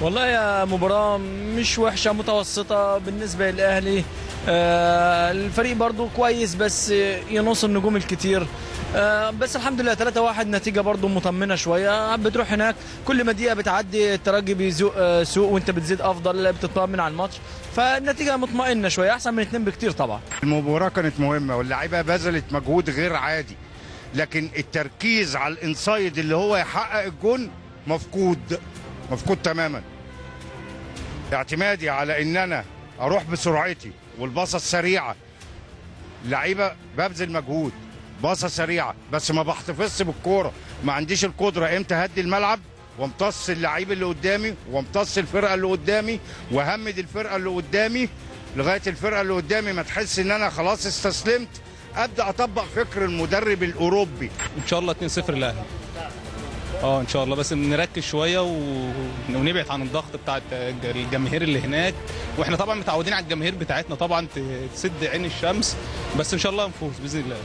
والله يا مباراة مش وحشة متوسطة بالنسبة للأهلي آه، الفريق برضو كويس بس ينص النجوم الكتير آه، بس الحمد لله 3-1 نتيجة برضو مطمنة شوية بتروح هناك كل ما دقيقة بتعدي الترجي بيزوق آه، سوق وانت بتزيد أفضل بتطمن على الماتش فالنتيجة مطمئنة شوية أحسن من اتنين بكتير طبعا المباراة كانت مهمة واللعيبة بذلت مجهود غير عادي لكن التركيز على الانسايد اللي هو يحقق الجون مفقود مفقود تماما اعتمادي على ان انا اروح بسرعتي والباصة السريعة اللعيبة ببذل مجهود باصة سريعة بس ما بحتفظش بالكورة ما عنديش القدرة امتى هدي الملعب وامتص اللعيب اللي قدامي وامتص الفرقة اللي قدامي وهمد الفرقة اللي قدامي لغاية الفرقة اللي قدامي ما تحس ان انا خلاص استسلمت ابدا اطبق فكر المدرب الاوروبي ان شاء الله 2-0 الاهلي اه ان شاء الله بس نركز شويه و... ونبعد عن الضغط بتاع الج- الجماهير اللي هناك واحنا طبعا متعودين على الجماهير بتاعتنا طبعا ت- تسد عين الشمس بس ان شاء الله نفوز باذن الله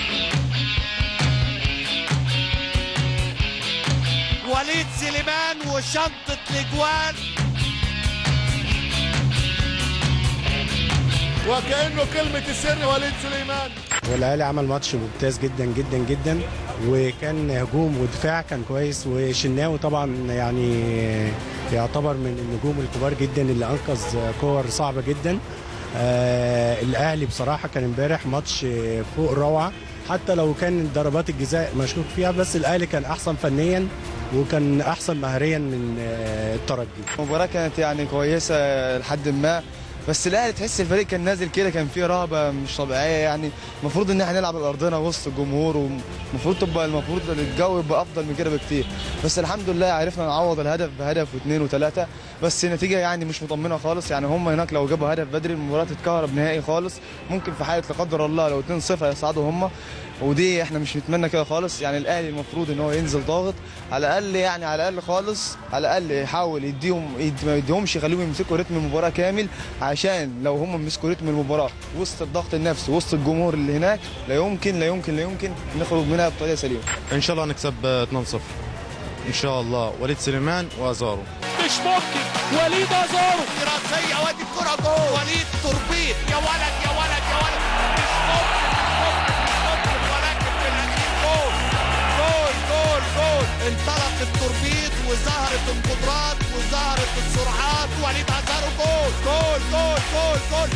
وليد سليمان وشنطة الاجوان وكأنه كلمة السر وليد سليمان والاهلي عمل ماتش ممتاز جدا جدا جدا وكان هجوم ودفاع كان كويس وشناوي طبعا يعني يعتبر من النجوم الكبار جدا اللي انقذ كور صعبه جدا آه الاهلي بصراحه كان امبارح ماتش فوق الروعه حتى لو كان ضربات الجزاء مشكوك فيها بس الاهلي كان احسن فنيا وكان احسن مهريا من آه الترجي المباراة كانت يعني كويسة لحد ما بس الاهلي تحس الفريق كان نازل كده كان فيه رهبة مش طبيعية يعني المفروض ان احنا نلعب على ارضنا وسط الجمهور ومفروض تبقى المفروض الجو يبقى افضل من كده بكتير بس الحمد لله عرفنا نعوض الهدف بهدف واثنين وثلاثة بس النتيجة يعني مش مطمنة خالص يعني هم هناك لو جابوا هدف بدري المباراة تتكهرب نهائي خالص ممكن في حالة لا قدر الله لو 2-0 هيصعدوا هم ودي احنا مش نتمنى كده خالص يعني الاهلي المفروض ان هو ينزل ضاغط على الاقل يعني على الاقل خالص على الاقل يحاول يديهم يد- ما يديهمش يخليهم يمسكوا رتم المباراه كامل عشان لو هم مسكوا رتم المباراه وسط الضغط النفسي وسط الجمهور اللي هناك لا يمكن لا يمكن لا يمكن نخرج منها بطريقه سليمه ان شاء الله نكسب 2-0 ان شاء الله وليد سليمان وازارو مش ممكن وليد ازارو راسية وادي الكرة جول وليد تربيط يا ولد يا ولد يا ولد مش ممكن مش ممكن مش ممكن ولكن في الاخير جول جول جول جول انطلق التربيط وظهرت القدرات وظهرت السرعات وليد ازارو جول جول جول جول جول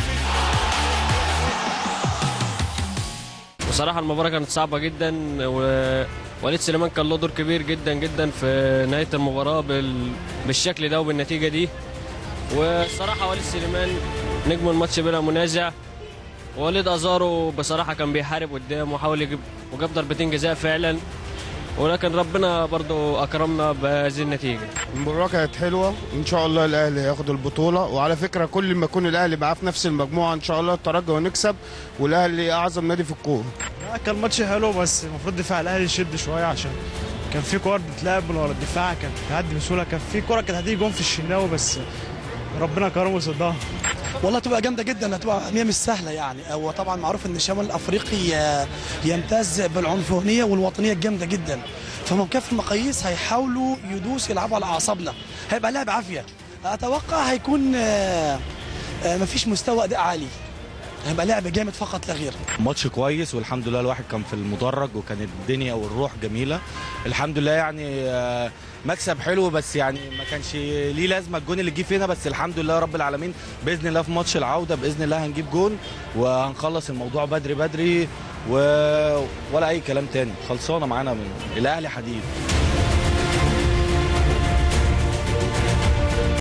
بصراحة المباراة كانت صعبة جدا ووليد سليمان كان له دور كبير جدا جدا في نهاية المباراة بال... بالشكل ده وبالنتيجة دي والصراحة وليد سليمان نجم الماتش بلا منازع وليد أزارو بصراحة كان بيحارب قدام وحاول يجيب وجاب ضربتين جزاء فعلا ولكن ربنا برضو أكرمنا بهذه النتيجة المباراة كانت حلوة ان شاء الله الاهلي هياخد البطولة وعلى فكرة كل ما يكون الاهلي معاه في نفس المجموعة ان شاء الله الترجي ونكسب والاهلي اعظم نادي في الكورة كان ماتش حلو بس المفروض دفاع الاهلي يشد شويه عشان كان في كور بتتلعب من ورا الدفاع كانت بتعدي بسهوله كان في كوره كانت هتيجي جون في الشناوي بس ربنا كرمه وصدها والله تبقى جامده جدا هتبقى هي مش سهله يعني هو طبعا معروف ان الشمال الافريقي آه، يمتاز بالعنفوانيه والوطنيه الجامده جدا فهم بكافه المقاييس هيحاولوا يدوسوا يلعبوا على اعصابنا هيبقى لعب عافيه اتوقع هيكون آه، آه، مفيش مستوى اداء عالي هيبقى لعب جامد فقط لا غير ماتش كويس والحمد لله الواحد كان في المدرج وكانت الدنيا والروح جميله الحمد لله يعني آه، مكسب حلو بس يعني ما كانش ليه لازمه الجون اللي جه فينا بس الحمد لله رب العالمين باذن الله في ماتش العوده باذن الله هنجيب جون وهنخلص الموضوع بدري بدري و... ولا اي كلام تاني خلصانه معانا من الاهلي حديد